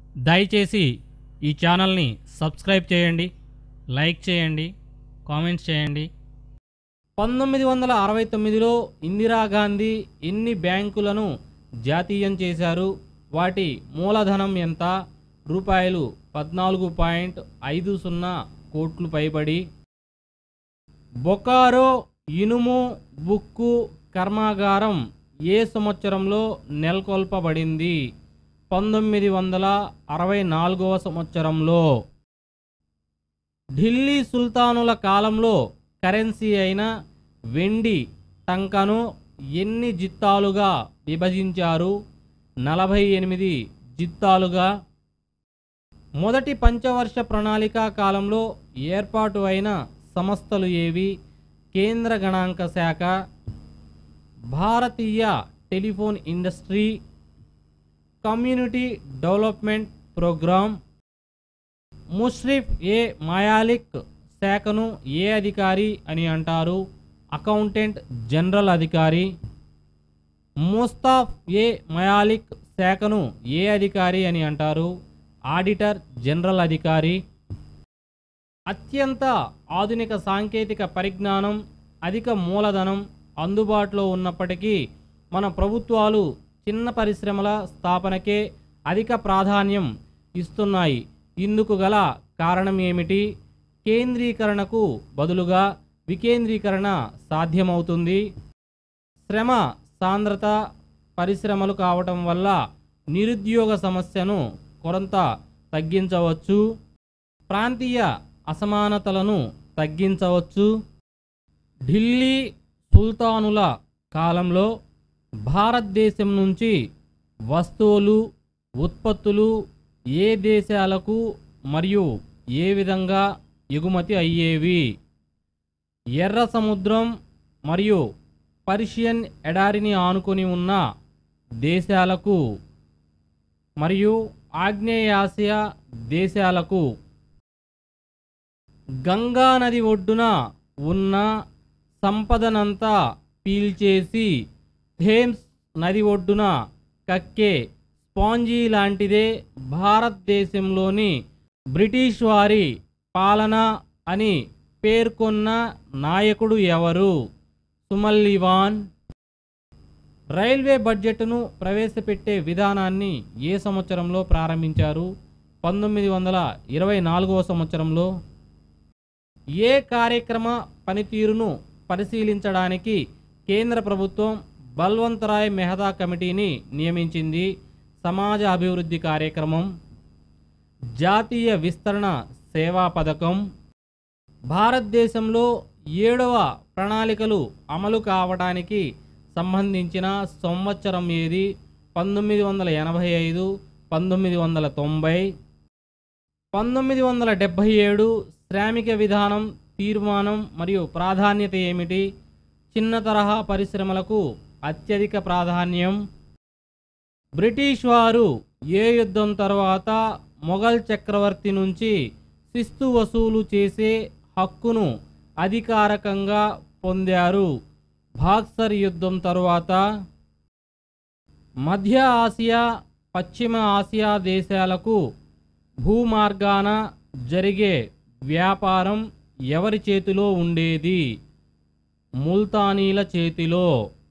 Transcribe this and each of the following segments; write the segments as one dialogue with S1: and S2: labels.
S1: దయచేసి ఈ ఛానల్ని సబ్స్క్రైబ్ చేయండి లైక్ చేయండి కామెంట్స్ చేయండి పంతొమ్మిది వందల అరవై తొమ్మిదిలో ఇందిరాగాంధీ ఎన్ని బ్యాంకులను జాతీయం చేశారు వాటి మూలధనం ఎంత రూపాయలు పద్నాలుగు పాయింట్ ఐదు సున్నా కోట్లు పైబడి బొకారో ఇనుము బుక్కు కర్మాగారం ఏ సంవత్సరంలో నెలకొల్పబడింది పంతొమ్మిది వందల అరవై నాలుగవ సంవత్సరంలో ఢిల్లీ సుల్తానుల కాలంలో కరెన్సీ అయిన వెండి టంకను ఎన్ని జిత్తాలుగా విభజించారు నలభై ఎనిమిది జిత్తాలుగా మొదటి పంచవర్ష ప్రణాళిక కాలంలో ఏర్పాటు అయిన సంస్థలు ఏవి కేంద్ర గణాంక శాఖ భారతీయ telephone industry community development programme ముష్రిఫ్ ఏ మాయాలిక్ శాఖను ఏ అధికారి అని అంటారు అకౌంటెంట్ జనరల్ అధికారి ముస్తాఫ్ ఏ మయాలిక్ శాఖను ఏ అధికారి అని అంటారు ఆడిటర్ జనరల్ అధికారి అత్యంత ఆధునిక సాంకేతిక పరిజ్ఞానం అధిక మూలధనం అందుబాటులో ఉన్నప్పటికీ మన ప్రభుత్వాలు చిన్న పరిశ్రమల స్థాపనకే అధిక ప్రాధాన్యం ఇస్తున్నాయి ఇందుకు గల కారణం ఏమిటి కేంద్రీకరణకు బదులుగా వికేంద్రీకరణ సాధ్యమవుతుంది శ్రమ సాంద్రత పరిశ్రమలు కావటం వల్ల నిరుద్యోగ సమస్యను కొంత తగ్గించవచ్చు ప్రాంతీయ అసమానతలను తగ్గించవచ్చు ఢిల్లీ సుల్తానుల కాలంలో భారతదేశం నుంచి వస్తువులు ఉత్పత్తులు ఏ దేశాలకు మరియు ఏ విధంగా ఎగుమతి అయ్యేవి ఎర్ర సముద్రం మరియు పర్షియన్ ఎడారిని ఆనుకొని ఉన్న దేశాలకు మరియు ఆగ్నేయాసియా దేశాలకు గంగా నది ఒడ్డున ఉన్న సంపదనంతా పీల్చేసి థేమ్స్ నది ఒడ్డున కక్కే స్పాంజీ లాంటిదే భారతదేశంలోని బ్రిటిష్ వారి పాలన అని పేర్కొన్న నాయకుడు ఎవరు సుమల్లివాన్ రైల్వే బడ్జెట్ను ప్రవేశపెట్టే విధానాన్ని ఏ సంవత్సరంలో ప్రారంభించారు పంతొమ్మిది వందల ఇరవై నాలుగవ సంవత్సరంలో ఏ కార్యక్రమ పనితీరును పరిశీలించడానికి కేంద్ర ప్రభుత్వం బల్వంతరాయ్ మెహతా కమిటీని నియమించింది సమాజ అభివృద్ధి కార్యక్రమం జాతీయ విస్తరణ సేవా పథకం భారతదేశంలో ఏడవ ప్రణాళికలు అమలు కావడానికి సంబంధించిన సంవత్సరం ఏది పంతొమ్మిది వందల ఎనభై ఐదు పంతొమ్మిది వందల తొంభై పంతొమ్మిది వందల డెబ్భై ఏడు శ్రామిక విధానం తీర్మానం మరియు ప్రాధాన్యత ఏమిటి చిన్న తరహా పరిశ్రమలకు అత్యధిక ప్రాధాన్యం బ్రిటిష్ వారు ఏ యుద్ధం తర్వాత మొఘల్ చక్రవర్తి నుంచి శిస్తు వసూలు చేసే హక్కును అధికారకంగా పొందారు బాక్సర్ యుద్ధం తరువాత మధ్య ఆసియా పశ్చిమ ఆసియా దేశాలకు భూమార్గాన జరిగే వ్యాపారం ఎవరి చేతిలో ఉండేది ముల్తానీల చేతిలో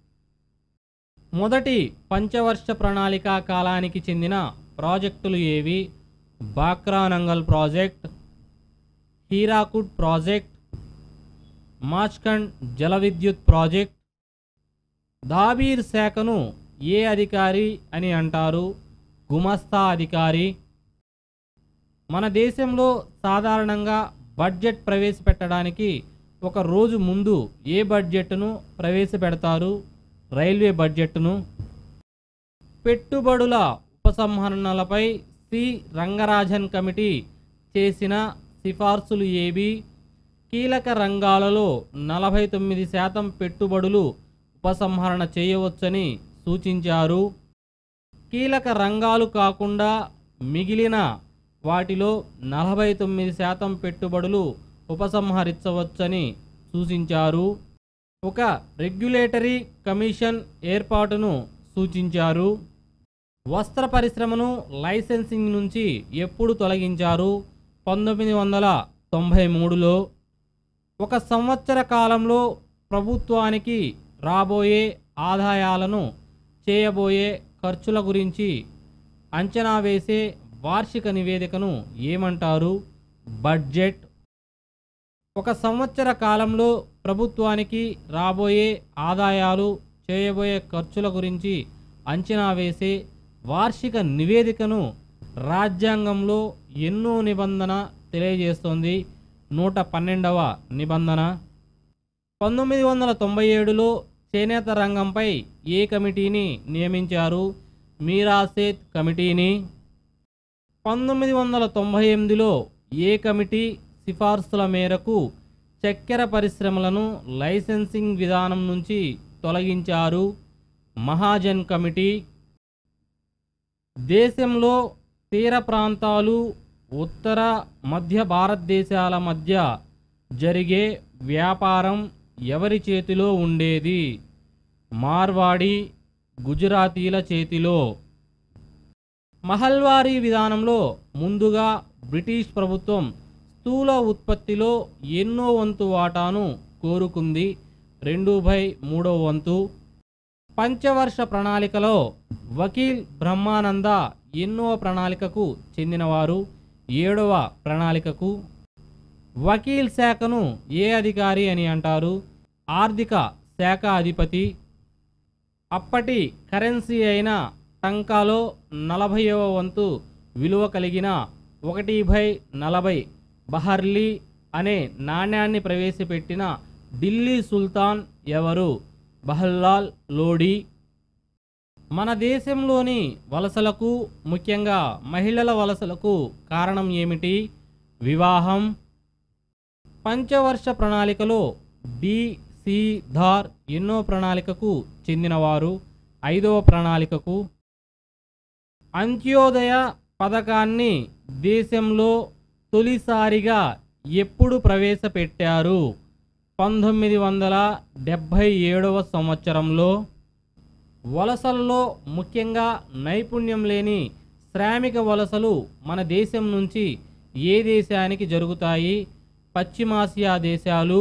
S1: మొదటి పంచవర్ష ప్రణాళిక కాలానికి చెందిన ప్రాజెక్టులు ఏవి బాక్రానంగల్ ప్రాజెక్ట్ హీరాకుడ్ ప్రాజెక్ట్ మాచ్కండ్ జల విద్యుత్ ప్రాజెక్ట్ దాబీర్ శాఖను ఏ అధికారి అని అంటారు గుమస్తా అధికారి మన దేశంలో సాధారణంగా బడ్జెట్ ప్రవేశపెట్టడానికి ఒక రోజు ముందు ఏ బడ్జెట్ను ప్రవేశపెడతారు రైల్వే బడ్జెట్ను పెట్టుబడుల ఉపసంహరణలపై సి రంగరాజన్ కమిటీ చేసిన సిఫార్సులు ఏవి కీలక రంగాలలో నలభై తొమ్మిది శాతం పెట్టుబడులు ఉపసంహరణ చేయవచ్చని సూచించారు కీలక రంగాలు కాకుండా మిగిలిన వాటిలో నలభై తొమ్మిది శాతం పెట్టుబడులు ఉపసంహరించవచ్చని సూచించారు ఒక రెగ్యులేటరీ కమిషన్ ఏర్పాటును సూచించారు వస్త్ర పరిశ్రమను లైసెన్సింగ్ నుంచి ఎప్పుడు తొలగించారు పంతొమ్మిది వందల తొంభై మూడులో ఒక సంవత్సర కాలంలో ప్రభుత్వానికి రాబోయే ఆదాయాలను చేయబోయే ఖర్చుల గురించి అంచనా వేసే వార్షిక నివేదికను ఏమంటారు బడ్జెట్ ఒక సంవత్సర కాలంలో ప్రభుత్వానికి రాబోయే ఆదాయాలు చేయబోయే ఖర్చుల గురించి అంచనా వేసే వార్షిక నివేదికను రాజ్యాంగంలో ఎన్నో నిబంధన తెలియజేస్తోంది నూట పన్నెండవ నిబంధన పంతొమ్మిది వందల తొంభై ఏడులో చేనేత రంగంపై ఏ కమిటీని నియమించారు మీరాసేత్ కమిటీని పంతొమ్మిది వందల తొంభై ఎనిమిదిలో ఏ కమిటీ సిఫార్సుల మేరకు చక్కెర పరిశ్రమలను లైసెన్సింగ్ విధానం నుంచి తొలగించారు మహాజన్ కమిటీ దేశంలో తీర ప్రాంతాలు ఉత్తర మధ్య భారతదేశాల మధ్య జరిగే వ్యాపారం ఎవరి చేతిలో ఉండేది మార్వాడి గుజరాతీల చేతిలో మహల్వారీ విధానంలో ముందుగా బ్రిటిష్ ప్రభుత్వం స్థూల ఉత్పత్తిలో ఎన్నో వంతు వాటాను కోరుకుంది రెండు బై మూడో వంతు పంచవర్ష ప్రణాళికలో వకీల్ బ్రహ్మానంద ఎన్నో ప్రణాళికకు చెందినవారు ఏడవ ప్రణాళికకు వకీల్ శాఖను ఏ అధికారి అని అంటారు ఆర్థిక శాఖ అధిపతి అప్పటి కరెన్సీ అయిన టంకాలో నలభైవ వంతు విలువ కలిగిన ఒకటి బై నలభై బహర్లీ అనే నాణ్యాన్ని ప్రవేశపెట్టిన ఢిల్లీ సుల్తాన్ ఎవరు బహల్లాల్ లోడీ మన దేశంలోని వలసలకు ముఖ్యంగా మహిళల వలసలకు కారణం ఏమిటి వివాహం పంచవర్ష ప్రణాళికలో డి సి ధార్ ఎన్నో ప్రణాళికకు చెందినవారు ఐదవ ప్రణాళికకు అంత్యోదయ పథకాన్ని దేశంలో తొలిసారిగా ఎప్పుడు ప్రవేశపెట్టారు పంతొమ్మిది వందల డెబ్భై ఏడవ సంవత్సరంలో వలసల్లో ముఖ్యంగా నైపుణ్యం లేని శ్రామిక వలసలు మన దేశం నుంచి ఏ దేశానికి జరుగుతాయి పశ్చిమాసియా దేశాలు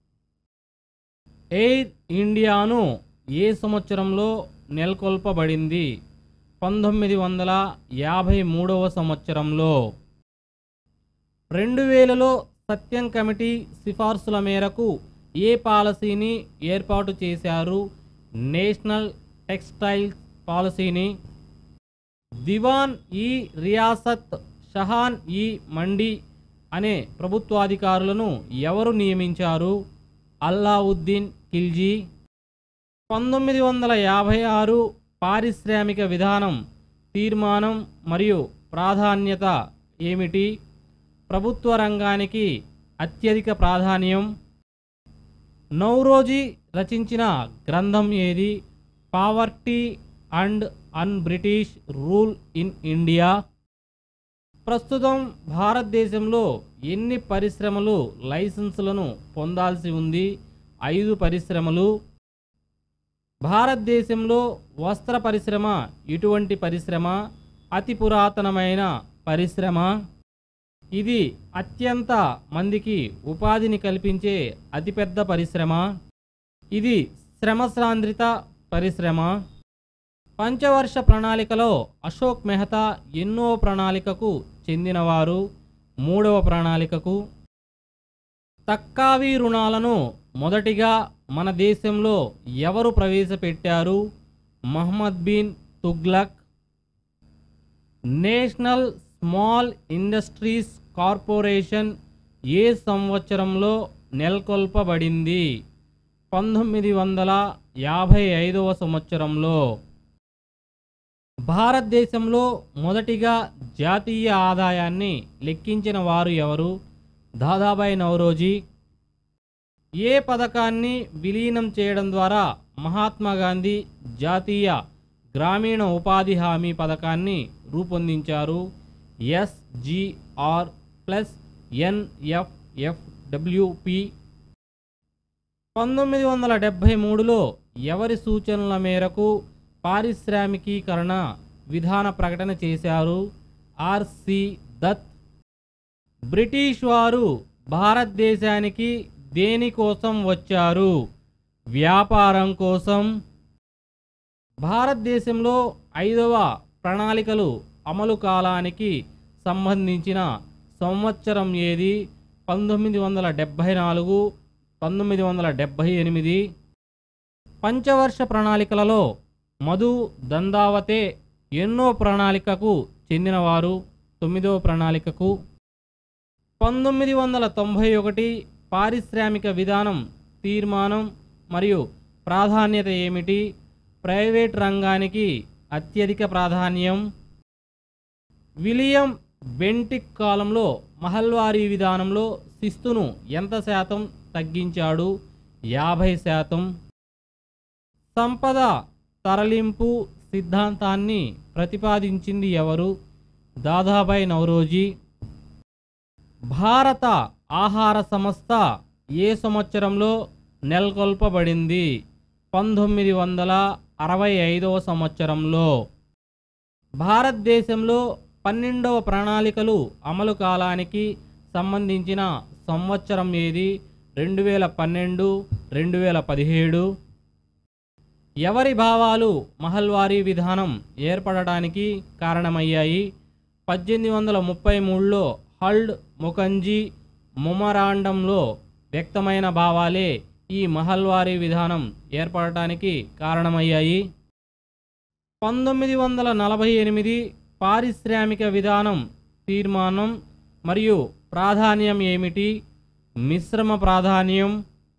S1: ఎయిర్ ఇండియాను ఏ సంవత్సరంలో నెలకొల్పబడింది పంతొమ్మిది వందల యాభై మూడవ సంవత్సరంలో రెండు వేలలో సత్యం కమిటీ సిఫార్సుల మేరకు ఏ పాలసీని ఏర్పాటు చేశారు నేషనల్ టెక్స్టైల్స్ పాలసీని దివాన్ ఈ రియాసత్ షహాన్ ఈ మండి అనే ప్రభుత్వాధికారులను ఎవరు నియమించారు అల్లావుద్దీన్ ఖిల్జీ పంతొమ్మిది వందల యాభై ఆరు పారిశ్రామిక విధానం తీర్మానం మరియు ప్రాధాన్యత ఏమిటి ప్రభుత్వ రంగానికి అత్యధిక ప్రాధాన్యం నౌరోజీ రచించిన గ్రంథం ఏది poverty and un British rule in India ప్రస్తుతం భారతదేశంలో ఎన్ని పరిశ్రమలు లైసెన్సులను పొందాల్సి ఉంది ఐదు పరిశ్రమలు భారతదేశంలో వస్త్ర పరిశ్రమ ఇటువంటి పరిశ్రమ అతి పురాతనమైన పరిశ్రమ ఇది అత్యంత మందికి ఉపాధిని కల్పించే అతిపెద్ద పరిశ్రమ ఇది శ్రమసాంద్రిత పరిశ్రమ పంచవర్ష ప్రణాళికలో అశోక్ మెహతా ఎన్నో ప్రణాళికకు చెందినవారు మూడవ ప్రణాళికకు తక్కావి రుణాలను మొదటిగా మన దేశంలో ఎవరు ప్రవేశపెట్టారు Mohammad bin Tughlaq national small industries corporation ఏ సంవత్సరంలో నెలకొల్పబడింది పంతొమ్మిది వందల యాభై ఐదవ సంవత్సరంలో భారతదేశంలో మొదటిగా జాతీయ ఆదాయాన్ని లెక్కించిన వారు ఎవరు దాదాబాయి నవరోజీ ఏ పథకాన్ని విలీనం చేయడం ద్వారా మహాత్మా గాంధీ జాతీయ గ్రామీణ ఉపాధి హామీ పథకాన్ని రూపొందించారు ఎస్జిఆర్ ప్లస్ ఎన్ఎఫ్ఎఫ్డబ్ల్యూపి పంతొమ్మిది వందల డెబ్భై మూడులో ఎవరి సూచనల మేరకు పారిశ్రామికీకరణ విధాన ప్రకటన చేశారు ఆర్సి దత్ బ్రిటిష్ వారు భారతదేశానికి దేనికోసం వచ్చారు వ్యాపారం కోసం భారతదేశంలో ఐదవ ప్రణాళికలు అమలు కాలానికి సంబంధించిన సంవత్సరం ఏది పంతొమ్మిది వందల డెబ్భై నాలుగు పంతొమ్మిది వందల డెబ్భై ఎనిమిది పంచవర్ష ప్రణాళికలలో మధు దందావతే ఎన్నో ప్రణాళికకు చెందినవారు తొమ్మిదవ ప్రణాళికకు పంతొమ్మిది వందల తొంభై ఒకటి పారిశ్రామిక విధానం తీర్మానం మరియు ప్రాధాన్యత ఏమిటి ప్రైవేట్ రంగానికి అత్యధిక ప్రాధాన్యం విలియం బెంటిక్ కాలంలో మహల్వారీ విధానంలో శిస్తును ఎంత శాతం తగ్గించాడు యాభై శాతం సంపద తరలింపు సిద్ధాంతాన్ని ప్రతిపాదించింది ఎవరు దాదాబాయి నవరోజీ భారత ఆహార సంస్థ ఏ సంవత్సరంలో నెలకొల్పబడింది పంతొమ్మిది వందల అరవై ఐదవ సంవత్సరంలో భారతదేశంలో పన్నెండవ ప్రణాళికలు అమలు కాలానికి సంబంధించిన సంవత్సరం ఏది రెండు వేల పన్నెండు రెండు వేల పదిహేడు ఎవరి భావాలు మహల్వారీ విధానం ఏర్పడడానికి కారణమయ్యాయి పద్దెనిమిది వందల ముప్పై మూడులో హల్డ్ ముఖంజీ ముమరాండంలో వ్యక్తమైన భావాలే ఈ మహల్వారీ విధానం ఏర్పడటానికి కారణమయ్యాయి పంతొమ్మిది వందల నలభై ఎనిమిది పారిశ్రామిక విధానం తీర్మానం మరియు ప్రాధాన్యం ఏమిటి మిశ్రమ ప్రాధాన్యం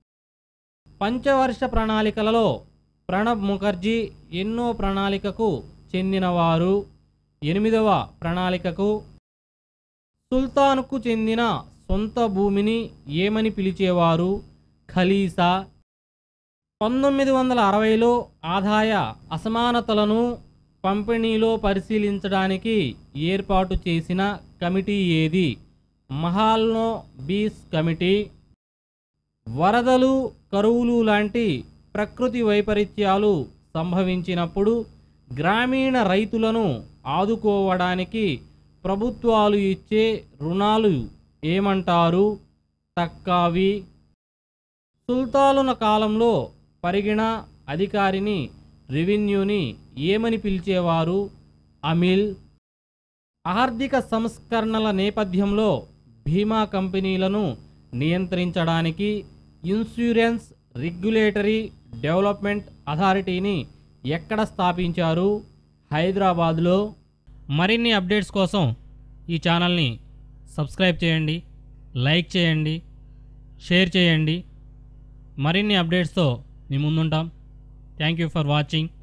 S1: పంచవర్ష ప్రణాళికలలో ప్రణబ్ ముఖర్జీ ఎన్నో ప్రణాళికకు చెందినవారు ఎనిమిదవ ప్రణాళికకు సుల్తాన్కు చెందిన సొంత భూమిని ఏమని పిలిచేవారు ఖలీసా పంతొమ్మిది వందల అరవైలో ఆదాయ అసమానతలను పంపిణీలో పరిశీలించడానికి ఏర్పాటు చేసిన కమిటీ ఏది మహాల్నో బీస్ కమిటీ వరదలు కరువులు లాంటి ప్రకృతి వైపరీత్యాలు సంభవించినప్పుడు గ్రామీణ రైతులను ఆదుకోవడానికి ప్రభుత్వాలు ఇచ్చే రుణాలు ఏమంటారు తక్కావి సుల్తానుల కాలంలో పరిగిణ అధికారిని రెవెన్యూని ఏమని పిలిచేవారు అమిల్ ఆర్థిక సంస్కరణల నేపథ్యంలో బీమా కంపెనీలను నియంత్రించడానికి ఇన్సూరెన్స్ రెగ్యులేటరీ డెవలప్మెంట్ అథారిటీని ఎక్కడ స్థాపించారు హైదరాబాద్లో మరిన్ని అప్డేట్స్ కోసం ఈ ఛానల్ని సబ్స్క్రైబ్ చేయండి లైక్ చేయండి షేర్ చేయండి మరిన్ని అప్డేట్స్తో మీ ముందుంటాం థ్యాంక్ యూ ఫర్ వాచింగ్